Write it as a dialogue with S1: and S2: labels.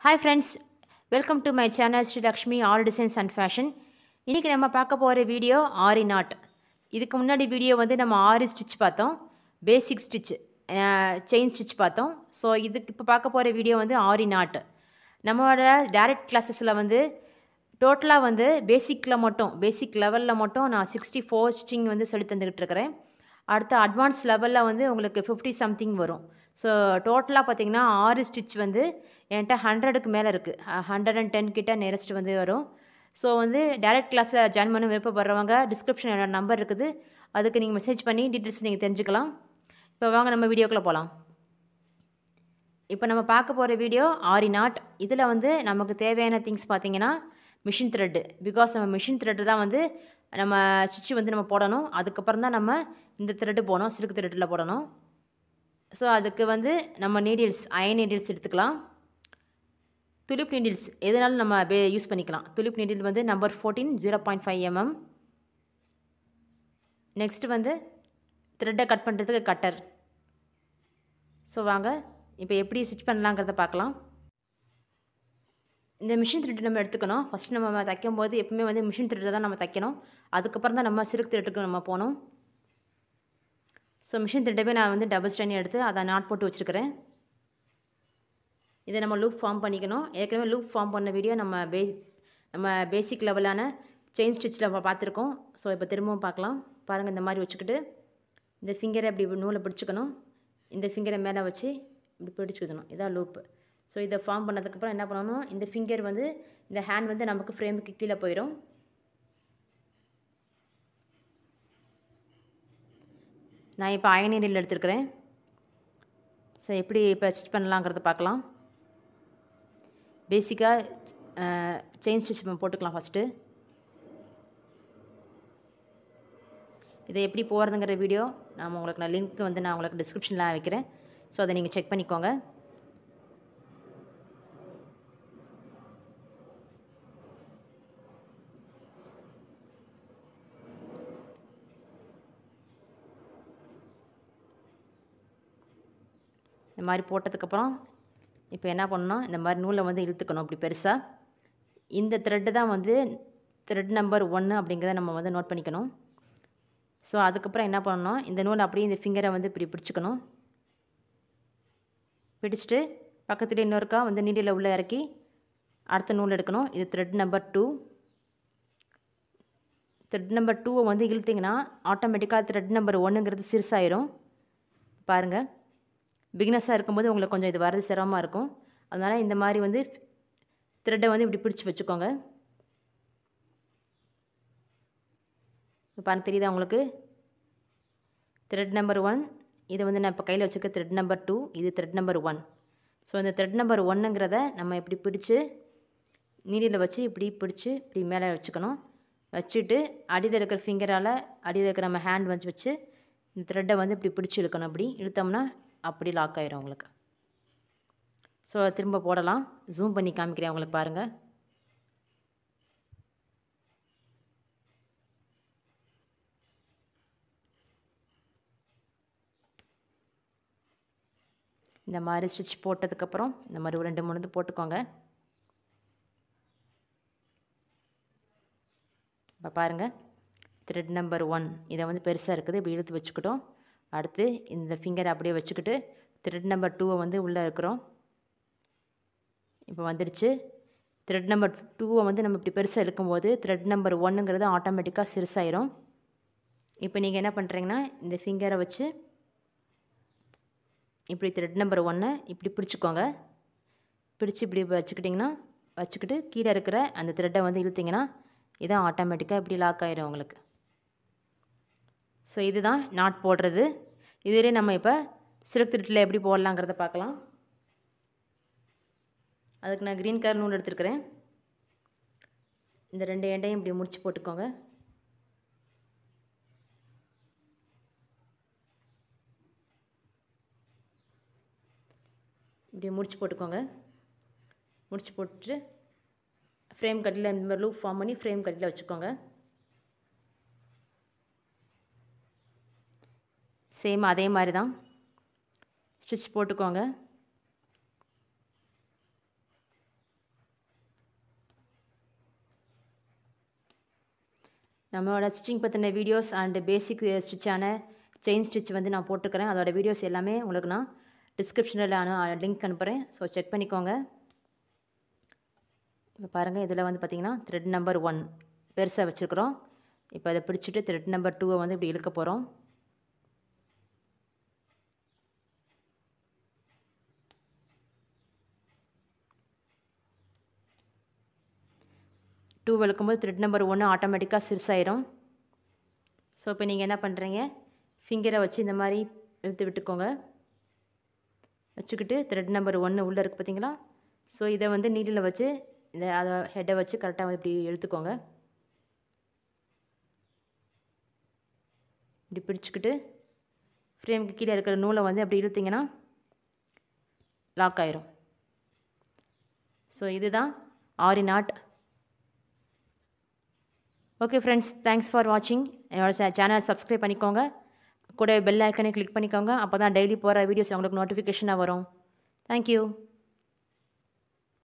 S1: hi friends welcome to my channel Sri Lakshmi all designs and fashion இன்றைக்கி நம்ம பார்க்க போகிற வீடியோ ஆரி நாட் இதுக்கு முன்னாடி வீடியோ வந்து நம்ம ஆரி ஸ்டிச் பார்த்தோம் பேசிக் ஸ்டிச் செயின் ஸ்டிச் பார்த்தோம் ஸோ இதுக்கு இப்போ பார்க்க போகிற வீடியோ வந்து ஆரி நாட் நம்மளோட டைரக்ட் கிளாஸஸில் வந்து டோட்டலாக வந்து பேசிக்கில் மட்டும் பேசிக் லெவலில் மட்டும் நான் சிக்ஸ்டி ஃபோர் ஸ்டிச்சிங் வந்து சொல்லி தந்துக்கிட்டு இருக்கிறேன் அடுத்து அட்வான்ஸ் லெவலில் வந்து உங்களுக்கு ஃபிஃப்டி சம்திங் வரும் ஸோ டோட்டலாக பார்த்தீங்கன்னா ஆறு ஸ்டிச் வந்து என்கிட்ட ஹண்ட்ரடுக்கு மேலே இருக்குது ஹண்ட்ரட் அண்ட் டென் கிட்ட நியரஸ்ட் வந்து வரும் ஸோ வந்து டைரக்ட் கிளாஸில் ஜாயின் பண்ண விருப்பப்படுறவங்க டிஸ்கிரிப்ஷன் என்னோட நம்பர் இருக்குது அதுக்கு நீங்கள் மெசேஜ் பண்ணி டீட்டெயில்ஸ் நீங்கள் தெரிஞ்சுக்கலாம் இப்போ வாங்க நம்ம வீடியோக்குள்ளே போகலாம் இப்போ நம்ம பார்க்க போகிற வீடியோ ஆரி நாட் இதில் வந்து நமக்கு தேவையான திங்ஸ் பார்த்தீங்கன்னா மிஷின் த்ரெட்டு பிகாஸ் நம்ம மிஷின் த்ரெட்டு தான் வந்து நம்ம ஸ்டிச்சு வந்து நம்ம போடணும் அதுக்கப்புறம் தான் நம்ம இந்த த்ரெட்டு போடணும் சில்க் த்ரெட்டில் போடணும் ஸோ அதுக்கு வந்து நம்ம நீடில்ஸ் அயன் நீடில்ஸ் எடுத்துக்கலாம் துலிப் நீடில்ஸ் எதுனாலும் நம்ம பே யூஸ் பண்ணிக்கலாம் துலிப் நீடில் வந்து number fourteen zero point five mm next வந்து த்ரெட்டை கட் பண்ணுறதுக்கு கட்டர் ஸோ வாங்க இப்போ எப்படி ஸ்டிச் பண்ணலாங்கிறத பார்க்கலாம் இந்த மிஷின் த்ரெட் நம்ம எடுத்துக்கணும் ஃபஸ்ட் நம்ம தைக்கும் போது எப்பவுமே வந்து மிஷின் த்ரெட்டில் தான் நம்ம தைக்கணும் அதுக்கப்புறம் தான் நம்ம சில்க் த்ரெட்டுக்கு நம்ம போகணும் ஸோ மிஷின் த்ரெட்டவே நான் வந்து டபுள் ஸ்டைன் எடுத்து அதை நாட் போட்டு வச்சுருக்கிறேன் இதை நம்ம லூப் ஃபார்ம் பண்ணிக்கணும் ஏற்கனவே லூப் ஃபார்ம் பண்ண வீடியோ நம்ம பே நம்ம பேசிக் லெவலான செயின் ஸ்டிச்சில் நம்ம பார்த்துருக்கோம் ஸோ இப்போ திரும்பவும் பார்க்கலாம் பாருங்கள் இந்த மாதிரி வச்சுக்கிட்டு இந்த ஃபிங்கரை இப்படி நூலை பிடிச்சிக்கணும் இந்த ஃபிங்கரை மேலே வச்சு இப்படி பிடிச்சிக்கணும் இதான் லூப்பு ஸோ இதை ஃபார்ம் பண்ணதுக்கப்புறம் என்ன பண்ணணும் இந்த ஃபிங்கர் வந்து இந்த ஹேண்ட் வந்து நமக்கு ஃப்ரேமுக்கு கீழே போயிடும் நான் இப்போ அயனீரில் எடுத்துருக்கிறேன் ஸோ எப்படி இப்போ ஸ்டிச் பண்ணலாங்கிறத பார்க்கலாம் பேசிக்காக செயின் ஸ்டிச் போட்டுக்கலாம் ஃபஸ்ட்டு இதை எப்படி போகிறதுங்கிற வீடியோ நான் உங்களுக்கு நான் லிங்க் வந்து நான் உங்களுக்கு டிஸ்கிரிப்ஷனில் வைக்கிறேன் ஸோ அதை நீங்கள் செக் பண்ணிக்கோங்க இந்த மாதிரி போட்டதுக்கப்புறம் இப்போ என்ன பண்ணணும் இந்த மாதிரி நூலை வந்து இழுத்துக்கணும் அப்படி பெருசாக இந்த த்ரெட்டு தான் வந்து த்ரெட் நம்பர் ஒன்று அப்படிங்கிறத நம்ம வந்து நோட் பண்ணிக்கணும் ஸோ அதுக்கப்புறம் என்ன பண்ணணும் இந்த நூல் அப்படியே இந்த ஃபிங்கரை வந்து இப்படி பிடிச்சிக்கணும் பிடிச்சிட்டு பக்கத்தில் இன்னொருக்கா வந்து நீடியில் உள்ளே இறக்கி அடுத்த நூல் எடுக்கணும் இது thread number two thread number டூவை வந்து இழுத்திங்கன்னா ஆட்டோமேட்டிக்காக த்ரெட் நம்பர் ஒன்றுங்கிறது சிறுசாயிரும் பாருங்கள் பிகினஸாக இருக்கும்போது உங்களுக்கு கொஞ்சம் இது வரது சிரமமாக இருக்கும் அதனால் இந்த மாதிரி வந்து த்ரெட்டை வந்து இப்படி பிடிச்சி வச்சுக்கோங்க இப்போ பாருங்க தெரியுதா உங்களுக்கு த்ரெட் நம்பர் ஒன் இதை வந்து நான் இப்போ கையில் வச்சுருக்க த்ரெட் நம்பர் டூ இது த்ரெட் நம்பர் ஒன் ஸோ இந்த த்ரெட் நம்பர் ஒன்னுங்கிறத நம்ம இப்படி பிடிச்சி நீடியில் வச்சு இப்படி பிடிச்சி இப்படி மேலே வச்சுக்கணும் வச்சுட்டு அடியில் இருக்கிற ஃபிங்கரால் அடியில் இருக்கிற நம்ம ஹேண்ட் வச்சு வச்சு இந்த த்ரெட்டை வந்து இப்படி பிடிச்சி இழுக்கணும் அப்படி இழுத்தோம்னா அப்படி லாக் ஆயிரும் உங்களுக்கு ஸோ திரும்ப போடலாம் ஜூம் பண்ணி காமிக்கிறேன் உங்களுக்கு பாருங்கள் இந்த மாதிரி ஸ்டிச் போட்டதுக்கப்புறம் இந்த மாதிரி ஒரு ரெண்டு மூணு இது போட்டுக்கோங்க இப்போ பாருங்கள் த்ரெட் நம்பர் ஒன் இதை வந்து பெருசாக இருக்குது இப்படி இழுத்து வச்சுக்கிட்டோம் அடுத்து இந்த ஃபிங்கரை அப்படியே வச்சுக்கிட்டு த்ரெட் நம்பர் டூவை வந்து உள்ளே இருக்கிறோம் இப்போ வந்துடுச்சு த்ரெட் நம்பர் டூவை வந்து நம்ம இப்படி பெருசாக இருக்கும்போது த்ரெட் நம்பர் ஒன்றுங்கிறது ஆட்டோமேட்டிக்காக சிறுசாயிரும் இப்போ நீங்கள் என்ன பண்ணுறீங்கன்னா இந்த ஃபிங்கரை வச்சு இப்படி த்ரெட் நம்பர் ஒன்னை இப்படி பிடிச்சிக்கோங்க பிடிச்சி இப்படி வச்சுக்கிட்டிங்கன்னா வச்சுக்கிட்டு கீழே இருக்கிற அந்த த்ரெட்டை வந்து இழுத்திங்கன்னா இதான் ஆட்டோமேட்டிக்காக இப்படி லாக் ஆயிரும் உங்களுக்கு ஸோ இதுதான் நாட் போடுறது இதுவரை நம்ம இப்போ சில்க் த்ரெட்டில் எப்படி போடலாங்கிறத பார்க்கலாம் அதுக்கு நான் க்ரீன் கலர் நூல் எடுத்துருக்கிறேன் இந்த ரெண்டு எண்டையும் இப்படி முடிச்சு போட்டுக்கோங்க இப்படி முடிச்சு போட்டுக்கோங்க முடிச்சு போட்டுட்டு ஃப்ரேம் கட்டில் இந்த மாதிரி லூப் ஃபார்ம் பண்ணி ஃப்ரேம் கட்டில் வச்சுக்கோங்க சேம் அதே மாதிரி தான் ஸ்டிச் போட்டுக்கோங்க நம்மளோட ஸ்டிச்சிங் பற்றின வீடியோஸ் அண்டு பேசிக் ஸ்டிச்சான செயின் ஸ்டிச் வந்து நான் போட்டுக்கிறேன் அதோட வீடியோஸ் எல்லாமே உங்களுக்கு நான் டிஸ்கிரிப்ஷனில் நான் லிங்க் அனுப்புகிறேன் ஸோ செக் பண்ணிக்கோங்க இப்போ பாருங்கள் இதில் வந்து பார்த்திங்கன்னா த்ரெட் நம்பர் ஒன் பெருசாக வச்சுருக்குறோம் இப்போ அதை பிடிச்சிட்டு த்ரெட் நம்பர் டூவை வந்து இப்படி இழுக்க போகிறோம் டூ இழுக்கும்போது த்ரெட் நம்பர் ஒன்று ஆட்டோமேட்டிக்காக சிறுசாயிரும் ஸோ இப்போ நீங்கள் என்ன பண்ணுறீங்க ஃபிங்கரை வச்சு இந்த மாதிரி இழுத்து விட்டுக்கோங்க வச்சுக்கிட்டு த்ரெட் நம்பர் ஒன்று உள்ளே இருக்குது பார்த்தீங்களா ஸோ இதை வந்து நீடில் வச்சு இந்த அதை ஹெட்டை வச்சு கரெக்டாக இப்படி எடுத்துக்கோங்க இப்படி பிடிச்சிக்கிட்டு ஃப்ரேமுக்கு கீழே இருக்கிற நூலை வந்து அப்படி இழுத்திங்கன்னா லாக் ஆயிரும் ஸோ இதுதான் aari knot okay friends thanks for வாட்சிங் என்னோட சேனல் சப்ஸ்கிரைப் பண்ணிக்கோங்க கூட பெல் ஐக்கனை கிளிக் பண்ணிக்கோங்க அப்போ தான் டெய்லி போகிற வீடியோஸ் உங்களுக்கு நோட்டிஃபிகேஷனாக வரும் தேங்க்யூ